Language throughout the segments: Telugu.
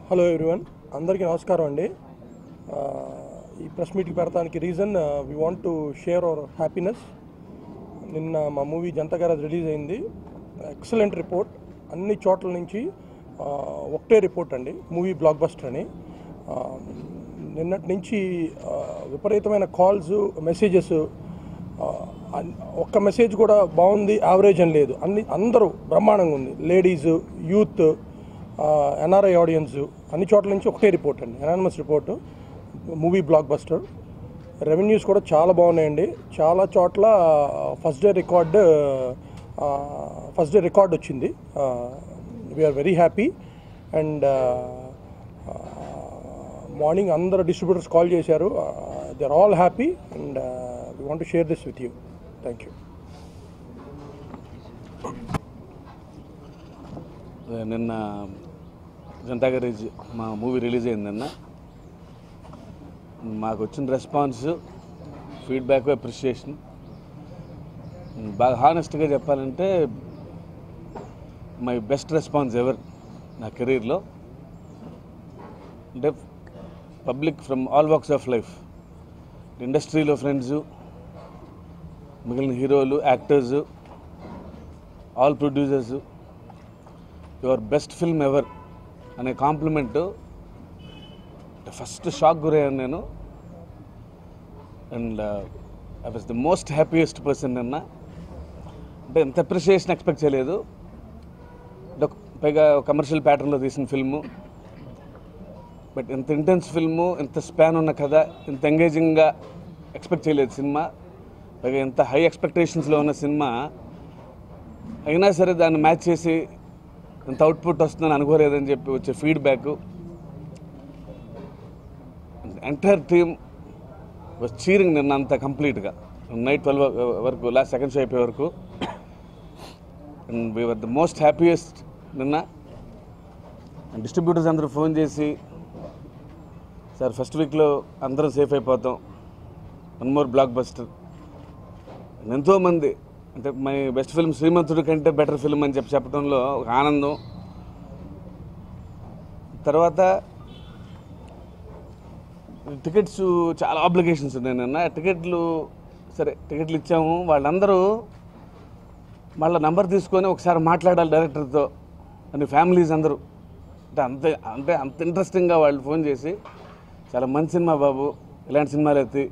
హలో ఎవ్రీవన్ అందరికీ నమస్కారం అండి ఆ, ఈ ప్రెస్ మీట్కి పెడతానికి reason we want to share our happiness నిన్న మా మూవీ జనతా గ్యారేజ్ రిలీజ్ అయింది ఎక్సలెంట్ రిపోర్ట్ అన్ని చోట్ల నుంచి ఆ, ఒకటే రిపోర్ట్ అండి మూవీ బ్లాక్ బస్టర్ అని ఆ, నిన్నటి నుంచి ఆ, విపరీతమైన కాల్స్ మెసేజెస్ ఒక్క మెసేజ్ కూడా బాగుంది యావరేజ్ అని లేదు అన్ని అందరూ బ్రహ్మాండంగా ఉంది లేడీస్ యూత్ ఎన్ఆర్ఐ ఆడియన్స్ అన్ని చోట్ల నుంచి ఒకటే రిపోర్ట్ అండి unanimous report movie blockbuster revenues కూడా చాలా బాగున్నాయండి చాలా చోట్ల first day record first day record వచ్చింది we're very happy and morning అందరు డిస్ట్రిబ్యూటర్స్ కాల్ చేశారు they are all happy and we want share this with you thank you నిన్న జనతా గ్యారేజ్ మా మూవీ రిలీజ్ అయింది నిన్న మాకు వచ్చిన రెస్పాన్స్ ఫీడ్బ్యాక్ అప్రిషియేషన్ బాగా హానెస్ట్గా చెప్పాలంటే మై బెస్ట్ రెస్పాన్స్ ఎవర్ నా కెరీర్లో అంటే public from all walks of life ఇండస్ట్రీలో ఫ్రెండ్స్ మిగిలిన హీరోలు actors all producers your best film ever అనే కాంప్లిమెంట్ ఫస్ట్ షాక్ గురయ్యాను నేను and I was the most happiest person నిన్న అంటే ఎంత అప్రిషియేషన్ ఎక్స్పెక్ట్ చేయలేదు అంటే ఒక- పైగా కమర్షియల్ ప్యాటర్న్లో తీసిన ఫిల్ము బట్ ఇంత ఇంటెన్స్ ఫిల్ము ఇంత స్పాన్ ఉన్న కథ ఇంత ఎంగేజింగ్గా ఎక్స్పెక్ట్ చేయలేదు సినిమా పైగా ఇంత హై ఎక్స్పెక్టేషన్స్లో ఉన్న సినిమా అయినా సరే దాన్ని మ్యాచ్ చేసి ఇంత అవుట్పుట్ వస్తుందని అనుకోలేదని చెప్పి వచ్చే feedback entire team was cheering నిన్న అంత కంప్లీట్గా నైట్ ట్వెల్వ్ వరకు లాస్ట్ సెకండ్ షో అయిపోయే వరకు and we're the most happiest నిన్న డిస్ట్రిబ్యూటర్స్ అందరూ ఫోన్ చేసి సార్ ఫస్ట్ వీక్లో అందరం సేఫ్ అయిపోతాం వన్ మోర్ బ్లాక్ బస్టర్ ఎంతోమంది అంటే మై బెస్ట్ ఫిల్మ్ శ్రీమంతుడి కంటే బెటర్ ఫిల్మ్ అని చెప్పి చెప్పడంలో ఒక ఆనందం తర్వాత టికెట్స్ చాలా ఆబ్లిగేషన్స్ ఉన్నాయి నిన్న టికెట్లు సరే టికెట్లు ఇచ్చాము వాళ్ళందరూ వాళ్ళ నంబర్ తీసుకొని ఒకసారి మాట్లాడాలి డైరెక్టర్తో అని ఫ్యామిలీస్ అందరూ అంటే అంత అంటే అంత ఇంట్రెస్టింగ్గా వాళ్ళు ఫోన్ చేసి చాలా మంచి సినిమా బాబు ఇలాంటి సినిమాలు ఎత్తి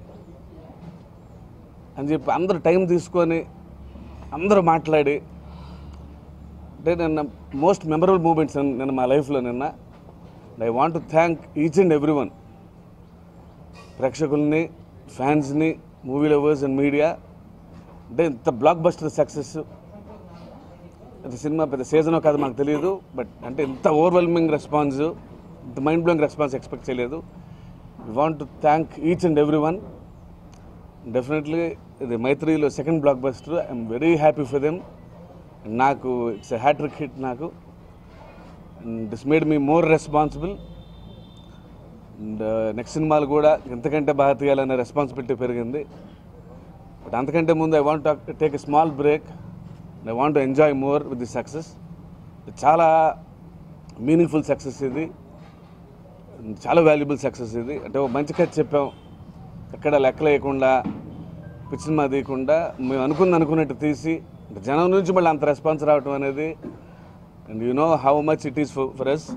అని చెప్పి అందరూ టైం తీసుకొని అందరూ మాట్లాడి అంటే నిన్న మోస్ట్ మెమరబుల్ మూమెంట్స్ నిన్న మా లైఫ్లో నిన్న I want to thank each and every one ప్రేక్షకుల్ని ఫ్యాన్స్ని మూవీ లవర్స్ అండ్ మీడియా అంటే ఇంత బ్లాక్ బస్టర్ సక్సెస్ అది సినిమా పెద్ద సీజనో కాదు మాకు తెలియదు బట్ అంటే ఇంత ఓవర్వెల్మింగ్ రెస్పాన్స్ ఇంత మైండ్ బ్లోయింగ్ రెస్పాన్స్ ఎక్స్పెక్ట్ చేయలేదు we want to thank each and every one definitely ఇది మైత్రిలో second blockbuster I'm very happy for them నాకు ఇట్స్ హ్యాట్రిక్ హిట్ నాకు this made me more responsible and next సినిమాలు కూడా ఇంతకంటే బాగా తీయాలనే రెస్పాన్సిబిలిటీ పెరిగింది బట్ అంతకంటే ముందు I want take a small break I want to enjoy more with the success చాలా మీనింగ్ఫుల్ సక్సెస్ ఇది చాలా వాల్యుబుల్ సక్సెస్ ఇది అంటే ఒక మంచి కథ చెప్పాం ఎక్కడ లెక్క లేకుండా పిచ్చి సినిమా తీయకుండా మేము అనుకుంది అనుకున్నట్టు తీసి అంటే జనం నుంచి మళ్ళీ అంత రెస్పాన్స్ రావటం అనేది and you know how much it is for us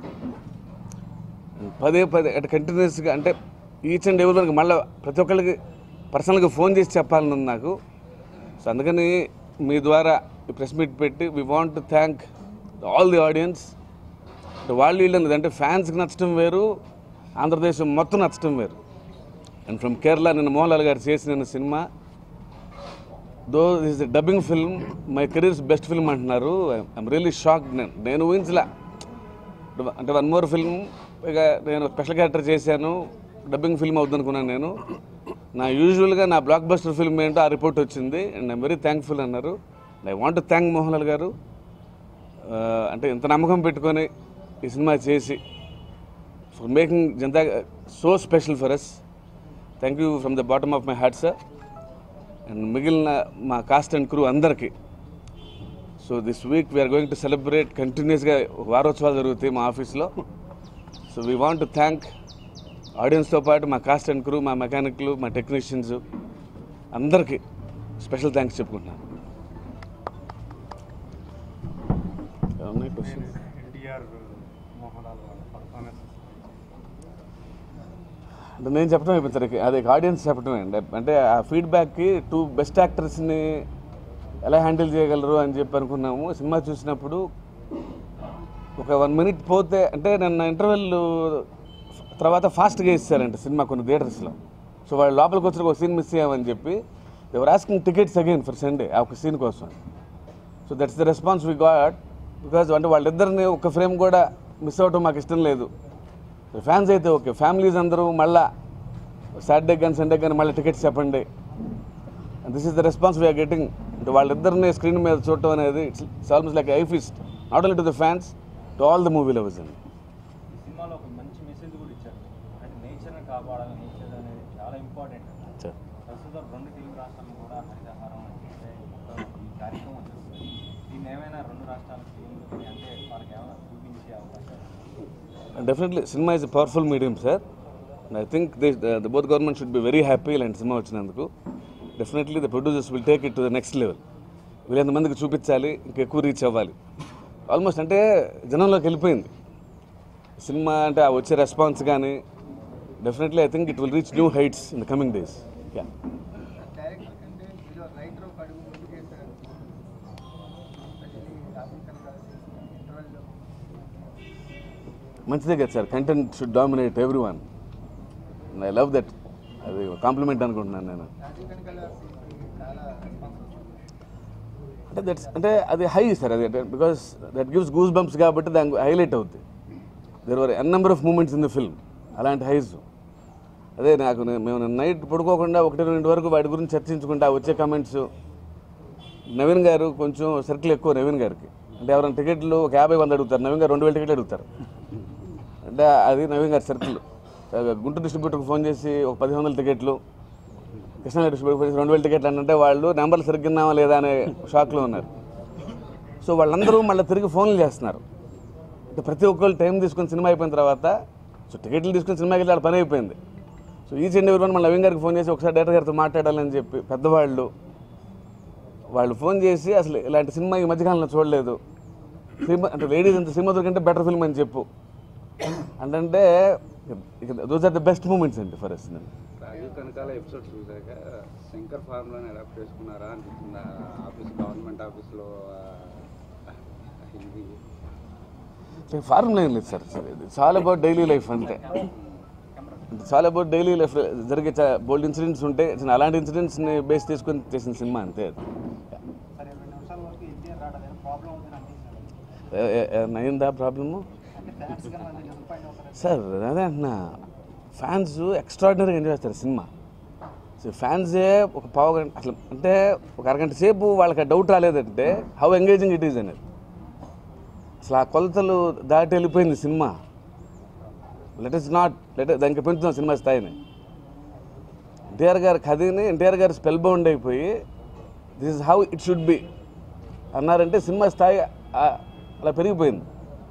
పదే పదే అంటే కంటిన్యూస్గా అంటే ఈచ్ అండ్ ఎవరి వరకు మళ్ళీ ప్రతి ఒక్కరికి పర్సనల్గా ఫోన్ చేసి చెప్పాలని ఉంది నాకు సో అందుకని మీ ద్వారా ఈ ప్రెస్ మీట్ పెట్టి we want to thank all the audience అంటే వాళ్ళు వీళ్ళు అనేది అంటే ఫ్యాన్స్కి నచ్చడం వేరు ఆంధ్రదేశం మొత్తం నచ్చడం వేరు అండ్ ఫ్రమ్ కేరళ నిన్న మోహన్ లాల్ గారు చేసిన సినిమా though is dubbing film my careers best film అంటున్నారు ఐఎమ్ రియల్లీ షాక్ నేను నేను ఊహించలే అంటే వన్ మోర్ ఫిల్మ్ ఇక నేను స్పెషల్ క్యారెక్టర్ చేశాను డబ్బింగ్ ఫిల్మ్ అవుద్దనుకున్నాను నేను నా యూజువల్గా నా బ్లాక్ బస్టర్ ఫిల్మ్ ఏంటో ఆ రిపోర్ట్ వచ్చింది అండ్ ఐమ్ వెరీ థ్యాంక్ఫుల్ అన్నారు I want to thank Mohan Lal గారు ఆ, అంటే ఇంత నమ్మకం పెట్టుకొని ఈ సినిమా చేసి for making Janatha so special for us thank you from the bottom of my heart sir and మిగిలిన మా కాస్ట్ అండ్ క్రూ అందరికీ so this week we're going to celebrate కంటిన్యూస్గా వారోత్సవాలు జరుగుతాయి మా ఆఫీస్లో so we want to thank ఆడియన్స్తో పాటు మా కాస్ట్ అండ్ క్రూ మా మెకానిక్లు మా టెక్నీషియన్స్ అందరికీ స్పెషల్ థ్యాంక్స్ చెప్పుకుంటున్నాను ఏమున్నాయి questions? ఎన్టీఆర్ మోహన్ లాల్ వాళ్ళ పర్ఫార్మెన్స్ అంటే నేను చెప్పడం అయిపోతుంది అది ఆడియన్స్ చెప్పడమే అండి అంటే ఆ ఫీడ్బ్యాక్కి టూ బెస్ట్ యాక్టర్స్ని ఎలా హ్యాండిల్ చేయగలరు అని చెప్పి అనుకున్నాము సినిమా చూసినప్పుడు ఒక వన్ మినిట్ పోతే అంటే నిన్న ఇంటర్వెల్ తర్వాత ఫాస్ట్గా ఇస్తారంట సినిమా కొన్ని థియేటర్స్లో సో వాళ్ళు లోపలికి వచ్చి ఒక సీన్ మిస్ అయ్యామని చెప్పి ఎవరు asking tickets again for Sunday ఆ ఒక సీన్ కోసం so that's the response we got because అంటే వాళ్ళిద్దరిని ఒక ఫ్రేమ్ కూడా మిస్ అవ్వటం మాకు ఇష్టం లేదు ఫ్యాన్స్ అయితే ఓకే ఫ్యామిలీస్ అందరూ మళ్ళా సాటర్డే కానీ సండే కానీ మళ్ళీ టికెట్స్ చెప్పండి this is the response we're getting అంటే వాళ్ళిద్దరిని స్క్రీన్ మీద చూడటం అనేది it's almost like a feast not only to the fans to all the movie lovers అండి ఈ సినిమాలో ఒక మంచి మెసేజ్ కూడా ఇచ్చారు అంటే నేచర్ని కాపాడాలి నేచర్ అనేది చాలా ఇంపార్టెంట్ ప్రస్తుతం రెండు తెలుగు రాష్ట్రాలు కూడా హరితహారం అంటే మొత్తం ఈ కార్యక్రమం చేస్తుంది దీన్ని ఏమైనా రెండు రాష్ట్రాలకి ఎందుకని అంటే వాళ్ళకి ఏమైనా చూపించే అవకాశం డెఫినెట్లీ సినిమా is powerful medium sir I think the both government should be very happy ఇలాంటి సినిమా వచ్చినందుకు definitely the producers will take it to the next level వీళ్ళంత మందికి చూపించాలి ఇంకెక్కువ రీచ్ అవ్వాలి ఆల్మోస్ట్ అంటే జనంలోకి వెళ్ళిపోయింది సినిమా అంటే ఆ వచ్చే రెస్పాన్స్ కానీ definitely I think it will reach new heights in the coming days ya director కంటే మీరు రైటర్ ఒక అడుగు ముందుకు వేశారు స్పెషల్లీ రాహుల్ కనకాల ఇంటర్వెల్లో మంచిదే కదా sir content should dominate every one I love that అది కాంప్లిమెంట్ అనుకుంటున్నాను నేను రాజీవ్ కనకాల చాలా రెస్పాన్స్ వచ్చింది అంటే దట్స్ అంటే అది హై సార్ అది because that gives goose bumps కాబట్టి దానికి హైలైట్ అవుద్ది there were n number of moments in the film అలాంటి హైస్ అదే నాకు నే- మేము నైట్ పడుకోకుండా ఒకటి రెండు వరకు వాటి గురించి చర్చించుకుంటా వచ్చే కమెంట్స్ నవీన్ గారు కొంచెం సర్కిల్ ఎక్కువ నవీన్ గారికి అంటే ఎవరైనా టికెట్లు ఒక యాభై వంద అడుగుతారు నవీన్ గారు రెండు వేల టికెట్లు అడుగుతారు అంటే అది నవీన్ గారి సర్కిల్ గుంటూరు డిస్ట్రిబ్యూటర్కి ఫోన్ చేసి ఒక పది వందల టికెట్లు కృష్ణా డిస్ట్రిబ్యూటర్ ఫోన్ చేసి రెండు వేల టికెట్లు అంటే వాళ్ళు నెంబర్లు సరిగ్గినామా లేదా అనే షాక్లో ఉన్నారు సో వాళ్ళందరూ మళ్ళీ తిరిగి ఫోన్లు చేస్తున్నారు అంటే ప్రతి ఒక్కళ్ళు టైం తీసుకుని సినిమా అయిపోయిన తర్వాత సో టికెట్లు తీసుకుని సినిమాకి వెళ్ళి వాళ్ళ పని అయిపోయింది సో ఈ చెండి ఎవరు మళ్ళీ నవీన్ గారికి ఫోన్ చేసి ఒకసారి డైరెక్టర్ గారితో మాట్లాడాలని చెప్పి పెద్దవాళ్ళు వాళ్ళు ఫోన్ చేసి అసలు ఇలాంటి సినిమా ఈ మధ్యకాలంలో చూడలేదు సినిమా అంటే లేడీస్ అంత సినిమా దొరికంటే బెటర్ ఫిల్మ్ అని చెప్పు అంటే those are the best moments అండి ఫర్ ఎస్ నేను రాజీవ్ కనకాల ఎపిసోడ్ చూసాక శంకర్ ఫార్ములాని అడాప్ట్ చేసుకున్నారా అనిపిస్తుంది ఆ ఆఫీస్ గవర్నమెంట్ ఆఫీస్లో ఆ, హిందీ ఫార్ములా ఏం లేదు sir it's all about daily life అంతే it's all about daily life జరిగే బోల్డ్ ఇన్సిడెంట్స్ ఉంటే చిన్న అలాంటి ఇన్సిడెంట్స్ని బేస్ చేసుకొని చేసిన సినిమా అంతే అది సరే ఇరవై నిమిషాల వరకు ఎన్టీఆర్ రావడం ప్రాబ్లం అవుతుంది అనిపిస్తుంది ఏ- ఏ- ఏ- అయిందా ప్రాబ్లము అంటే ఫ్యాన్స్ కానీ వాళ్ళు డిసప్పాయింట్ అవుతారు సార్ అదే అంటున్నా ఫ్యాన్స్ ఎక్స్ట్రాడినరీగా ఎంజాయ్ చేస్తారు సినిమా సో ఫ్యాన్సే ఒక పావు గంట అసలు అంటే ఒక అరగంట సేపు వాళ్ళకి డౌట్ రాలేదంటే హౌ ఎంగేజింగ్ ఇట్ ఈజ్ అనేది అసలు ఆ కొలతలు దాటి వెళ్ళిపోయింది సినిమా లెట్ ఇస్ నాట్ లెట్ దానికి పెంచుతున్నాం సినిమా స్థాయిని ఎన్టీఆర్ గారి కథని ఎన్టీఆర్ గారు స్పెల్ బౌండ్ అయిపోయి this is how it should be అన్నారంటే సినిమా స్థాయి ఆ- అలా పెరిగిపోయింది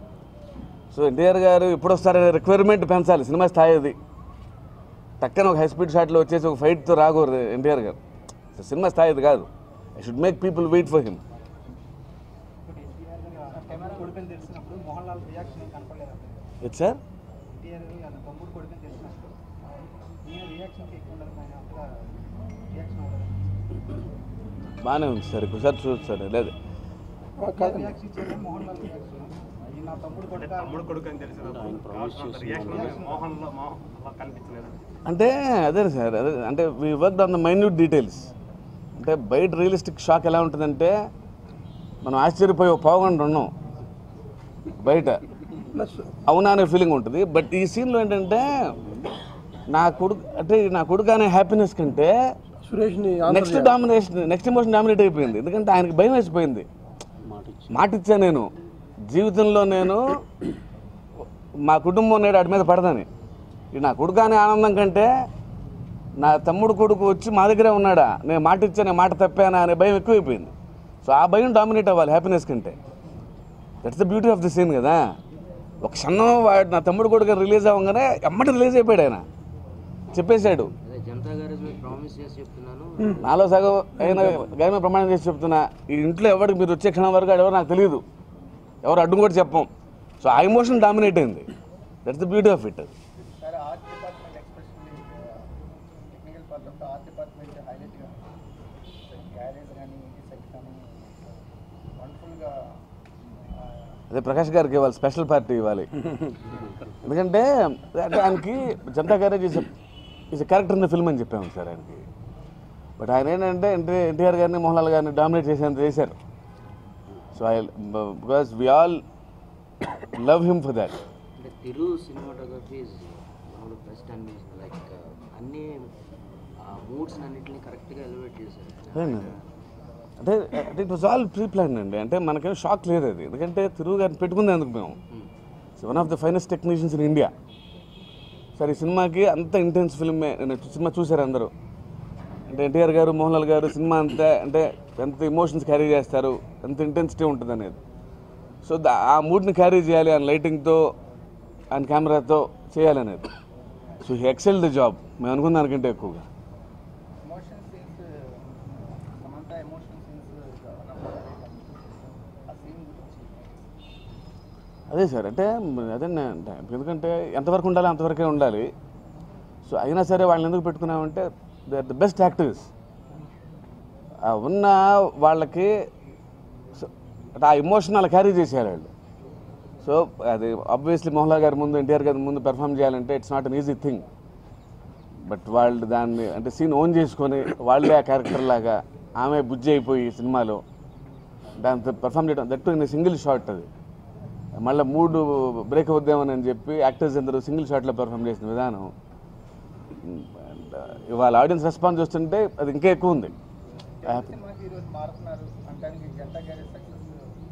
సో ఎన్టీఆర్ గారు ఎప్పుడు వస్తారనే రిక్వైర్మెంట్ పెంచాలి సినిమా స్థాయి అది టక్కన ఒక హై స్పీడ్ షాట్లో వచ్చేసి ఒక ఫైట్తో రాకూడదు ఎన్టీఆర్ గారు సో సినిమా స్థాయి అది కాదు I should make people wait for him ఒకటి ఎన్టీఆర్ గారు కెమెరా కొడుకుని తెలిసినప్పుడు మోహన్ లాల్ రియాక్షన్ ఏం కనపడలేదు అప్పుడు ఎట్ సార్ ఎన్టీఆర్ గారు తన తమ్ముడు కొడుకుని తెలిసినప్పుడు ఈయన రియాక్షన్కి ఎక్కువ ఉండదు ఆయన అంతగా రియాక్షన్ అవ్వలేదు బాగానే ఉంది సార్ ఒకసారి చూడచ్చు సార్ లేదు రియాక్షన్ ఇచ్చారు మోహన్ లాల్ రియాక్షన్ ఈయన నా తమ్ముడు అంటే కొడుకు తమ్ముడు కొడుకు అని తెలిసినప్పుడు రియాక్షన్ మోహన్లో మోహన్ అలా కనిపించలేదు అంటే అదే సార్ అదే అంటే we work on the minute details అంటే బయట రియలిస్టిక్ షాక్ ఎలా ఉంటుందంటే మనం ఆశ్చర్యపోయి ఒక పావుగంట ఉన్నాం బయట ప్లస్ అవునా అనే ఫీలింగ్ ఉంటుంది బట్ ఈ సీన్లో ఏంటంటే నా కొడుకు అంటే నా కొడుకు అనే హ్యాపీనెస్ కంటే సురేష్ని next domination next emotion dominate అయిపోయింది ఎందుకంటే ఆయనకి భయం వేసిపోయింది మాట ఇచ్చా నేను జీవితంలో నేను మా కుటుంబం నేడు వాడి మీద పడదని ఇది నా కొడుకు అనే ఆనందం కంటే నా తమ్ముడు కొడుకు వచ్చి మా దగ్గరే ఉన్నాడా నేను మాట ఇచ్చా నేను మాట తప్పానా అనే భయం ఎక్కువైపోయింది సో ఆ భయం డామినేట్ అవ్వాలి హ్యాపీనెస్ కంటే that's the beauty of the scene కదా ఒక క్షణం వాడు నా తమ్ముడు కొడుకు రిలీజ్ అవ్వగానే ఎమ్మటి రిలీజ్ అయిపోయాడు ఆయన చెప్పేశాడు అదే జనతా గ్యారేజ్ మీద ప్రామిస్ చేసి చెప్తున్నాను నాలో సగం అయిన గాయమే ప్రమాణం చేసి చెప్తున్నా ఈ ఇంట్లో ఎవరికి మీరు వచ్చే క్షణం వరకు ఎవరు నాకు తెలియదు ఎవరు అడ్డు కూడా చెప్పం సో ఆ ఎమోషన్ డామినేట్ అయింది that's the beauty of it sir art department especially technical part of art department హైలైట్గా గ్యారేజ్ కానీ ఇంటి సెట్ కానీ వండర్ఫుల్గా అదే ప్రకాష్ గారికి ఇవ్వాలి స్పెషల్ పార్టీ ఇవ్వాలి ఎందుకంటే అంటే ఆయనకి Janatha Garage is is character in the film అని చెప్పాము సార్ ఆయనకి బట్ ఆయన ఏంటంటే ఎన్టీ ఎన్టీఆర్ గారిని మోహన్లాల్ గారిని డామినేట్ చేసేంత చేశారు so I because we all love him for that అంటే Tiru cinematography is one of the best అనిపించింది లైక్ అన్ని మూడ్స్ అన్నింటినీ కరెక్ట్గా ఎలివేట్ చేశారు అదేనండి. అంటే అంటే it was all pre plan అండి అంటే మనకేం షాక్ లేదు అది ఎందుకంటే తిరుగు గారిని పెట్టుకుంది అందుకు మేము one of the finest technicians in India సరే ఈ సినిమాకి అంత ఇంటెన్స్ ఫిల్మే సినిమా చూశారు అందరూ అంటే ఎన్టీఆర్ గారు మోహన్ లాల్ గారు సినిమా అంతా అంటే ఎంత ఎమోషన్స్ క్యారీ చేస్తారు ఎంత ఇంటెన్సిటీ ఉంటుంది అనేది సో దా- ఆ మూడ్ని క్యారీ చేయాలి ఆయన లైటింగ్తో ఆయన కెమెరాతో చేయాలనేది so he excel the job మేము అనుకున్న దానికంటే ఎక్కువగా emotion scenes Samantha emotion scenes ఆ సీన్ గురించి అదే సార్ అంటే అదే నే- అంటే ఎందుకంటే ఎంతవరకు ఉండాలి అంతవరకే ఉండాలి సో అయినా సరే వాళ్ళని ఎందుకు పెట్టుకున్నామంటే they are the best actors ఉన్న వాళ్ళకి సో- అంటే ఆ ఎమోషన్ అలా క్యారీ చేసేయాలి వాళ్ళు సో అది ఆబ్వియస్లీ మోహన్లాల్ గారి ముందు ఎన్టీఆర్ గారి ముందు పెర్ఫామ్ చేయాలంటే it's not an easy thing but వాళ్ళు దాన్ని అంటే సీన్ ఓన్ చేసుకొని వాళ్ళే ఆ క్యారెక్టర్ లాగా ఆమె బుజ్జి అయిపోయి సినిమాలో దాంతో పెర్ఫామ్ చేయడం దట్టు ఇన్ సింగిల్ షాట్ అది మళ్ళీ మూడు బ్రేక్ అవుద్దామని అని చెప్పి యాక్టర్స్ అందరూ సింగిల్ షాట్లో పెర్ఫామ్ చేసిన విధానం అండ్ ఇవాళ ఆడియన్స్ రెస్పాన్స్ చూస్తుంటే అది ఇంకా ఎక్కువ ఉంది హ్యాపీ సినిమాకి ఈరోజు మారుతున్నారు అంటానికి జనతా గ్యారేజ్ సక్సెస్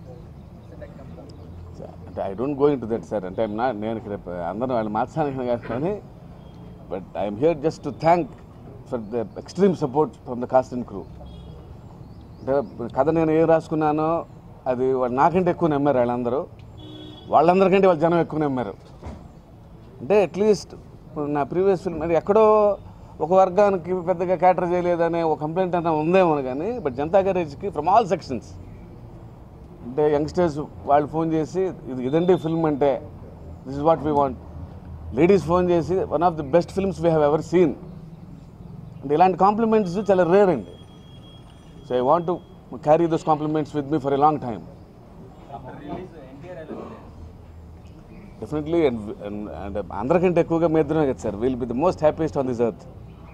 అంటే I don't going to that sir అంటే ఐమ్ నాట్ నేను ఇక్కడ అందరూ వాళ్ళు మార్చడానికి కాదు కానీ but I'm here just to thank for the extreme support from the cast and crew అంటే కథ నేను ఏం రాసుకున్నానో అది వాళ్ళు నాకంటే ఎక్కువ నమ్మారు వాళ్ళందరూ వాళ్ళందరికంటే వాళ్ళ జనం ఎక్కువ నమ్మారు అంటే అట్లీస్ట్ నా ప్రీవియస్ ఫిల్మ్ అది ఎక్కడో ఒక వర్గానికి పెద్దగా క్యాటర్ చేయలేదనే ఒక కంప్లైంట్ అన్న ఉందేమో కానీ బట్ జనతా గ్యారేజ్కి ఫ్రమ్ ఆల్ సెక్షన్స్ అంటే యంగ్స్టర్స్ వాళ్ళు ఫోన్ చేసి ఇది ఇదండి ఫిల్మ్ అంటే this is what we want ladies phone చేసి one of the best films we have ever seen అంటే ఇలాంటి కాంప్లిమెంట్స్ చాలా రేర్ అండి so I want to carry those compliments with me for a long time after release NTR ఎలా ఉంది డెఫినెట్లీ అండ్ అందరికంటే ఎక్కువగా మీ ఇద్దరమే కదా sir will be the most happiest on this earth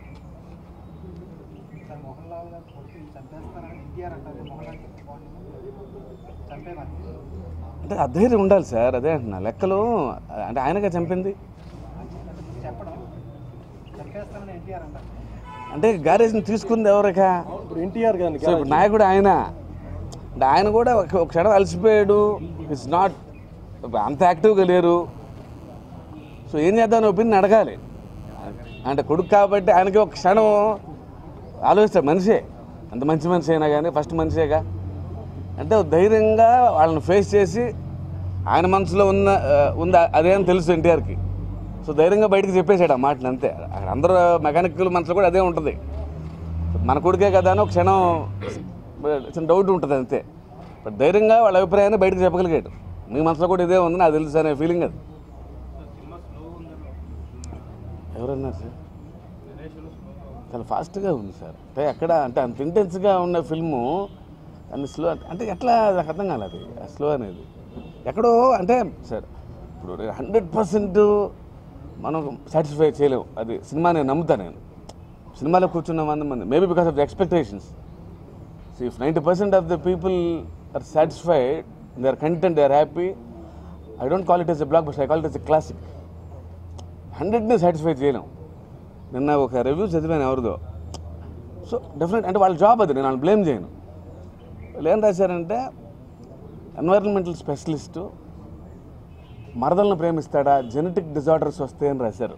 sir Mohan Lal గారు కొడుకుని చంపేస్తానని ఎన్టీఆర్ అంటారు మోహన్ లాల్ చంపేమని అంటే అధైర్యం ఉండాలి సార్ అదే అంటున్నా లెక్కలు అంటే ఆయనగా చంపింది చెప్పడం చంపేస్తానని ఎన్టీఆర్ అంటారు అంటే గ్యారేజ్ని తీసుకుంది ఎవరికా ఇప్పుడు ఎన్టీఆర్ గారిని సో ఇప్పుడు నాయకుడు ఆయన అంటే ఆయన కూడా ఒక ఒక క్షణం అలసిపోయాడు ఇట్స్ నాట్ అంత యాక్టివ్గా లేరు సో ఏం చేద్దామని ఒపీనియన్ అడగాలి అంటే కొడుకు కాబట్టి ఆయనకి ఒక క్షణం ఆలోచిస్తాడు మనిషే అంత మంచి మనిషి అయినా కానీ ఫస్ట్ మనిషేగా అంటే ధైర్యంగా వాళ్ళని ఫేస్ చేసి ఆయన మనసులో ఉన్న ఆ, ఉంది అదే అని తెలుసు ఎన్టీఆర్కి సో ధైర్యంగా బయటకు చెప్పేశాడు ఆ మాటని అంతే అక్కడ అందరూ మెకానికల్ మనసులో కూడా అదే ఉంటుంది మన కొడుకే కదా అని ఒక క్షణం చిన్న డౌట్ ఉంటుంది అంతే బట్ ధైర్యంగా వాళ్ళ అభిప్రాయాన్ని బయటకు చెప్పగలిగాడు మీ మనసులో కూడా ఇదే ఉంది నాకు తెలుసు అనే ఫీలింగ్ అది సినిమా స్లో ఉందని ఎవరన్నారు సార్ చాలా ఫాస్ట్గా ఉంది సార్ అంటే ఎక్కడ అంటే అంత ఇంటెన్స్గా ఉన్న ఫిల్ము అన్ని స్లో అంటే ఎట్లా నాకు అర్థం కాలేదు అది స్లో అనేది ఎక్కడో అంటే సార్ ఇప్పుడు హండ్రెడ్ పర్సెంట్ మనం సాటిస్ఫై చేయలేము అది సినిమా నేను నమ్ముతాను నేను సినిమాలో కూర్చున్న వంద మంది maybe because of the expectations so if ninety percent of the people are satisfied they are content they are happy I don't call it as a block bus I call it as a classic హండ్రెడ్ని సాటిస్ఫై చేయలేం నిన్న ఒక రివ్యూ చదివాను ఎవరిదో సో డెఫినెట్ అంటే వాళ్ళ జాబ్ అది నేను వాళ్ళని బ్లేమ్ చేయను వాళ్ళు ఏం రాశారంటే ఎన్వైరన్మెంటల్ స్పెషలిస్టు మరదలను ప్రేమిస్తాడా జెనెటిక్ డిజార్డర్స్ వస్తాయని రాశారు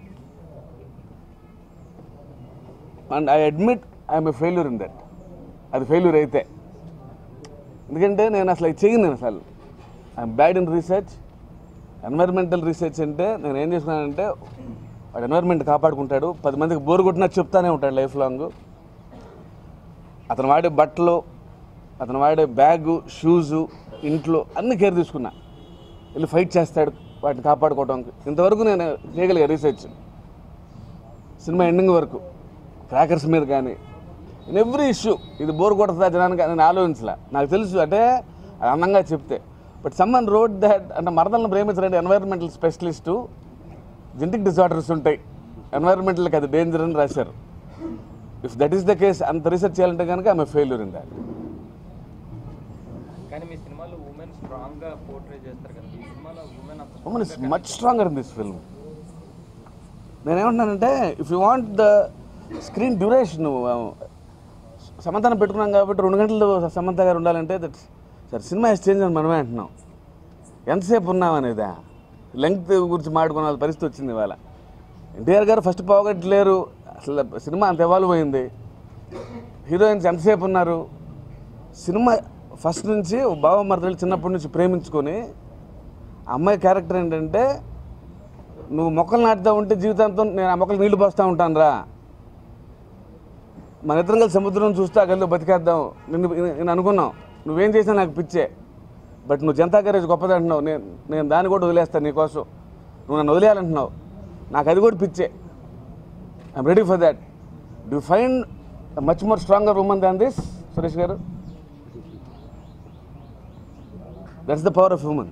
and I admit I'm a failure in that అది ఫెయిల్యూర్ అయితే ఎందుకంటే నేను అసలు అది చేయను నేను అసలు I'm bad in research environmental research అంటే నేను ఏం చేసుకున్నానంటే వాడు ఎన్వైర్మెంట్ కాపాడుకుంటాడు పది మందికి బోర్ కొట్టినా చెప్తానే ఉంటాడు లైఫ్ లాంగ్ అతను వాడే బట్టలు అతను వాడే బ్యాగు షూజు ఇంట్లో అన్ని కేర్ తీసుకున్నా వెళ్ళి ఫైట్ చేస్తాడు వాటిని కాపాడుకోవడానికి ఇంతవరకు నేను చేయగలిగా రీసెర్చ్ సినిమా ఎండింగ్ వరకు క్రాకర్స్ మీద కానీ ఇన్ ఎవ్రీ ఇష్యూ ఇది బోర్ కొడుతుందా జనానికి నేను ఆలోచించలే నాకు తెలుసు అంటే అది అందంగా చెప్తే బట్ సమ్మన్ రోడ్ దాట్ అంటే మరదలను ప్రేమించడానికి ఎన్వైరన్మెంటల్ స్పెషలిస్టు జెనటిక్ డిజార్డర్స్ ఉంటాయి ఎన్వైరన్మెంటల్కి అది డేంజర్ అని రాశారు if that is the case అంత రీసెర్చ్ చేయాలంటే కనుక ఆమె ఫెయిల్యూర్ ఇన్ దాట్ కానీ మీ సినిమాలో ఉమెన్ స్ట్రాంగ్ గా పోర్ట్రే చేస్తారు కదా ఈ సినిమాలో ఉమెన్ అంత women is much stronger in this film నేనేమంటున్నానంటే if you want the screen duration సమంతను పెట్టుకున్నాం కాబట్టి రెండు గంటలు సమంత గారు ఉండాలంటే దట్ సార్ సినిమా ఇస్ చేంజ్ అని మనమే అంటున్నాం ఎంతసేపు ఉన్నాం అనేదా లెంగ్త్ గురించి మాట్లాడుకునే వాళ్ళ పరిస్థితి వచ్చింది ఇవాళ ఎన్టీఆర్ గారు ఫస్ట్ పోగొట్టలేరు అసలు సినిమా అంత ఎవాల్వ్ అయింది హీరోయిన్స్ ఎంతసేపు ఉన్నారు సినిమా ఫస్ట్ నుంచి బావ మరదలు చిన్నప్పటి నుంచి ప్రేమించుకొని ఆ అమ్మాయి క్యారెక్టర్ ఏంటంటే నువ్వు మొక్కలు నాటుతూ ఉంటే జీవితాంతం నేను ఆ మొక్కలు నీళ్లు పోస్తూ ఉంటాను రా మన ఇద్దరం కలిసి సముద్రం చూస్తే ఆ గదిలో బతికేద్దాం నిన్ను నేను అనుకున్నాం నువ్వేం చేసినా నాకు పిచ్చే బట్ నువ్వు జనతా గ్యారేజ్ గొప్పది అంటున్నావు నేను నేను దాన్ని కూడా వదిలేస్తాను నీకోసం నువ్వు నన్ను వదిలేయాలంటున్నావు నాకు అది కూడా పిచ్చే I'm ready for that do find much more stronger women than this Suresh గారు that's the power of human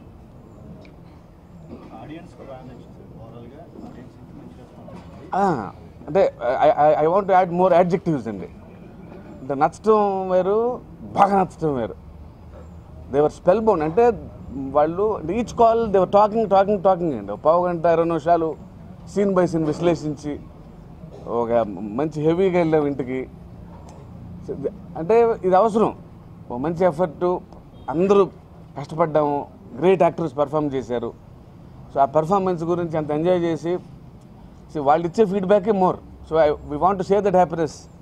అంటే I want add more adjectives అండి అంటే నచ్చటం వేరు బాగా నచ్చటం వేరు దేవర్ స్పెల్ బౌండ్ అంటే వాళ్ళు each call they were talking talking talking అండి ఒక పావు గంట ఇరవై నిమిషాలు సీన్ బై సీన్ విశ్లేషించి ఒక మంచి హెవీగా వెళ్ళాం ఇంటికి అంటే ఇది అవసరం ఒక మంచి ఎఫర్ట్ అందరూ కష్టపడ్డాము గ్రేట్ యాక్టర్స్ పర్ఫామ్ చేశారు సో ఆ పర్ఫార్మెన్స్ గురించి అంత ఎంజాయ్ చేసి సో వాళ్ళు ఇచ్చే ఫీడ్బ్యాకే more so I we want to share that happiness